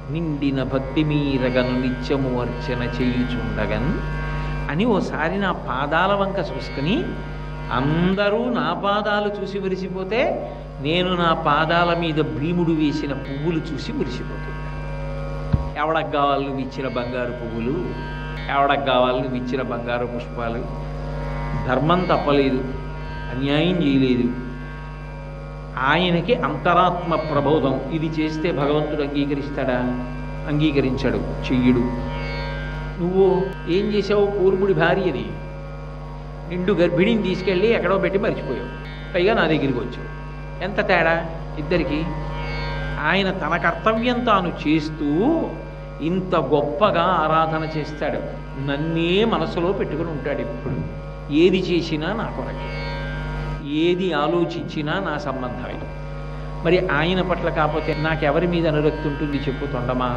నిండిన భక్తి మీరగను నిత్యము అర్చన చేయుచుండగన్ అని ఓసారి నా పాదాల వంక చూసుకుని అందరూ నా పాదాలు చూసి మురిసిపోతే నేను నా పాదాల మీద భీముడు వేసిన పువ్వులు చూసి మురిసిపోతున్నాను ఎవడకు కావాలి నువ్వు ఇచ్చిన బంగారు పువ్వులు ఎవడకు కావాలి నువ్వు ఇచ్చిన బంగారు పుష్పాలు ధర్మం తప్పలేదు అన్యాయం చేయలేదు ఆయనకి అంతరాత్మ ప్రబోధం ఇది చేస్తే భగవంతుడు అంగీకరిస్తాడా అంగీకరించాడు చెయ్యుడు నువ్వు ఏం చేసావు కూర్ముడి భార్యని నిండు గర్భిణిని తీసుకెళ్ళి ఎక్కడో పెట్టి మర్చిపోయావు పైగా నా దగ్గరికి వచ్చావు ఎంత తేడా ఇద్దరికి ఆయన తన కర్తవ్యం తాను చేస్తూ ఇంత గొప్పగా ఆరాధన చేస్తాడు నన్నే మనసులో పెట్టుకుని ఉంటాడు ఇప్పుడు ఏది చేసినా నా కొరకే ఏది ఆలోచించినా నా సంబంధమే మరి ఆయన పట్ల కాకపోతే నాకెవరి మీద అనురక్తి ఉంటుంది చెప్పు తొండమా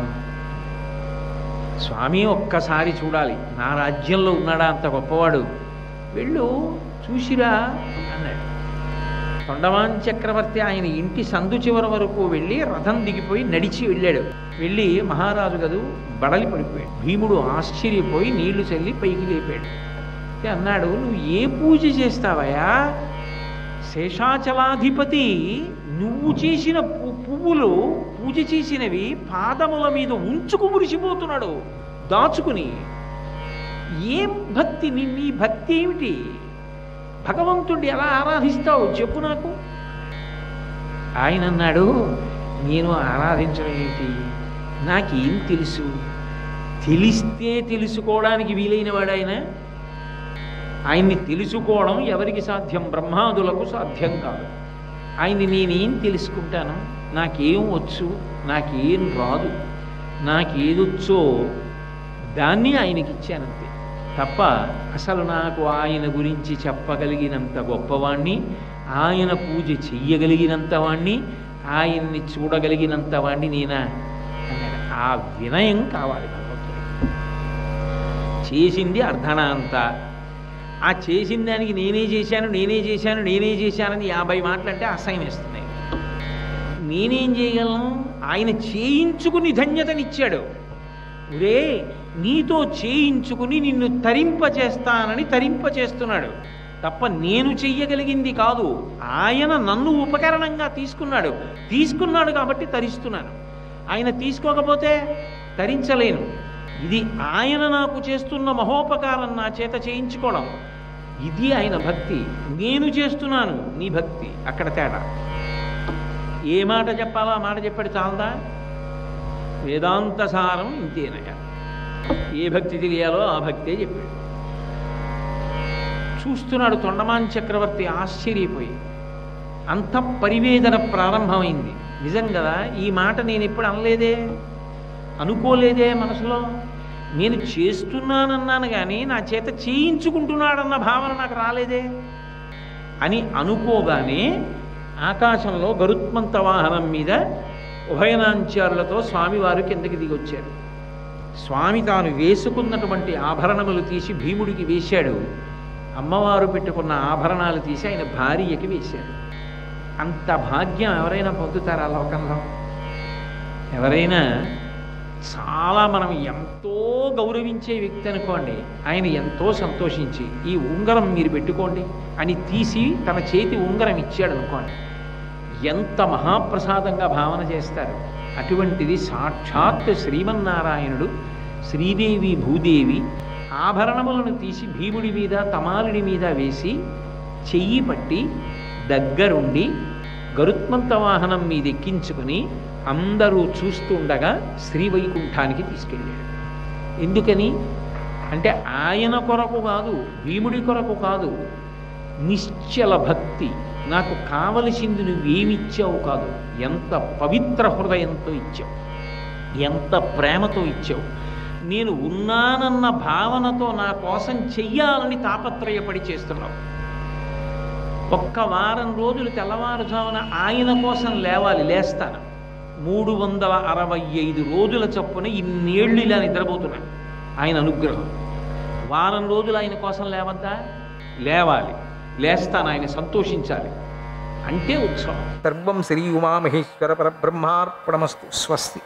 స్వామి ఒక్కసారి చూడాలి నా రాజ్యంలో ఉన్నాడా అంత గొప్పవాడు వెళ్ళు చూసిరా అన్నాడు తొండమాన్ చక్రవర్తి ఆయన ఇంటి సందు చివరి వరకు వెళ్ళి రథం దిగిపోయి నడిచి వెళ్ళాడు వెళ్ళి మహారాజు గదు బడలి పడిపోయాడు భీముడు ఆశ్చర్యపోయి నీళ్లు చల్లి పైకి లేపాడు అయితే అన్నాడు నువ్వు ఏ పూజ చేస్తావయ్యా శేషాచలాధిపతి నువ్వు చేసిన పు- పువ్వులు పూజ చేసినవి పాదముల మీద ఉంచుకు మురిసిపోతున్నాడు దాచుకుని ఏం భక్తి నీ నీ భక్తి ఏమిటి భగవంతుడిని ఎలా ఆరాధిస్తావు చెప్పు నాకు ఆయన అన్నాడు నేను ఆరాధించడం ఏంటి నాకేం తెలుసు తెలిస్తే తెలుసుకోవడానికి వీలైన వాడు ఆయన ఆయన్ని తెలుసుకోవడం ఎవరికి సాధ్యం బ్రహ్మాదులకు సాధ్యం కాదు ఆయన్ని నేనేం తెలుసుకుంటాను నాకేం వచ్చు నాకేం రాదు నాకేదొచ్చో దాన్ని ఆయనకి ఇచ్చానంతే తప్ప అసలు నాకు ఆయన గురించి చెప్పగలిగినంత గొప్పవాణ్ణి ఆయన పూజ చెయ్యగలిగినంత వాణ్ణి ఆయన్ని చూడగలిగినంత వాణ్ణి నేనా అన్నాడు ఆ వినయం కావాలి భగవంతుడికి చేసింది అర్ధనాంత ఆ చేసిన దానికి నేనే చేశాను నేనే చేశాను నేనే చేశానని యాభై మాటలు అంటే అసహ్యం వేస్తున్నాయి నేనేం చేయగలను ఆయన చేయించుకుని ధన్యతనిచ్చాడు ఒరే నీతో చేయించుకుని నిన్ను తరింపచేస్తానని తరింపచేస్తున్నాడు తప్ప నేను చెయ్యగలిగింది కాదు ఆయన నన్ను ఉపకరణంగా తీసుకున్నాడు తీసుకున్నాడు కాబట్టి తరిస్తున్నాను ఆయన తీసుకోకపోతే తరించలేను ఇది ఆయన నాకు చేస్తున్న మహోపకారం నా చేత చేయించుకోవడం ఇది ఆయన భక్తి నేను చేస్తున్నాను నీ భక్తి అక్కడ తేడా ఏ మాట చెప్పాలో ఆ మాట చెప్పాడు చాలదా వేదాంత సారం ఇంతేనయ్యా ఏ భక్తి తెలియాలో ఆ భక్తే చెప్పాడు చూస్తున్నాడు తొండమాన్ చక్రవర్తి ఆశ్చర్యపోయి అంత పరివేదన ప్రారంభమైంది నిజం కదా ఈ మాట నేను ఎప్పుడు అనలేదే అనుకోలేదే మనసులో నేను చేస్తున్నానన్నాను కానీ నా చేత చేయించుకుంటున్నాడన్న భావన నాకు రాలేదే అని అనుకోగానే ఆకాశంలో గరుత్మంత వాహనం మీద ఉభయనాంచారులతో స్వామివారు కిందకి దిగొచ్చారు స్వామి తాను వేసుకున్నటువంటి ఆభరణములు తీసి భీముడికి వేశాడు అమ్మవారు పెట్టుకున్న ఆభరణాలు తీసి ఆయన భార్యకి వేశాడు అంత భాగ్యం ఎవరైనా పొందుతారా లోకంలో ఎవరైనా చాలా మనం ఎంతో గౌరవించే వ్యక్తి అనుకోండి ఆయన ఎంతో సంతోషించి ఈ ఉంగరం మీరు పెట్టుకోండి అని తీసి తన చేతి ఉంగరం ఇచ్చాడు అనుకోండి ఎంత మహాప్రసాదంగా భావన చేస్తారు అటువంటిది సాక్షాత్ శ్రీమన్నారాయణుడు శ్రీదేవి భూదేవి ఆభరణములను తీసి భీముడి మీద తమాలుడి మీద వేసి చెయ్యి పట్టి దగ్గరుండి గరుత్మంత వాహనం మీద ఎక్కించుకుని అందరూ చూస్తూ ఉండగా శ్రీవైకుంఠానికి తీసుకెళ్ళాడు ఎందుకని అంటే ఆయన కొరకు కాదు భీముడి కొరకు కాదు నిశ్చల భక్తి నాకు కావలసింది నువ్వేమిచ్చావు కాదు ఎంత పవిత్ర హృదయంతో ఇచ్చావు ఎంత ప్రేమతో ఇచ్చావు నేను ఉన్నానన్న భావనతో నా కోసం చెయ్యాలని తాపత్రయపడి చేస్తున్నావు ఒక్క వారం రోజులు తెల్లవారుజామున ఆయన కోసం లేవాలి లేస్తాను మూడు వందల అరవై ఐదు రోజుల చొప్పున ఇన్నేళ్ళు ఇలా నిద్రపోతున్నాను ఆయన అనుగ్రహం వారం రోజులు ఆయన కోసం లేవద్దా లేవాలి లేస్తాను ఆయన సంతోషించాలి అంటే ఉత్సవం సర్వం శ్రీ ఉమామహేశ్వర పరబ్రహ్మార్పణమస్తు స్వస్తి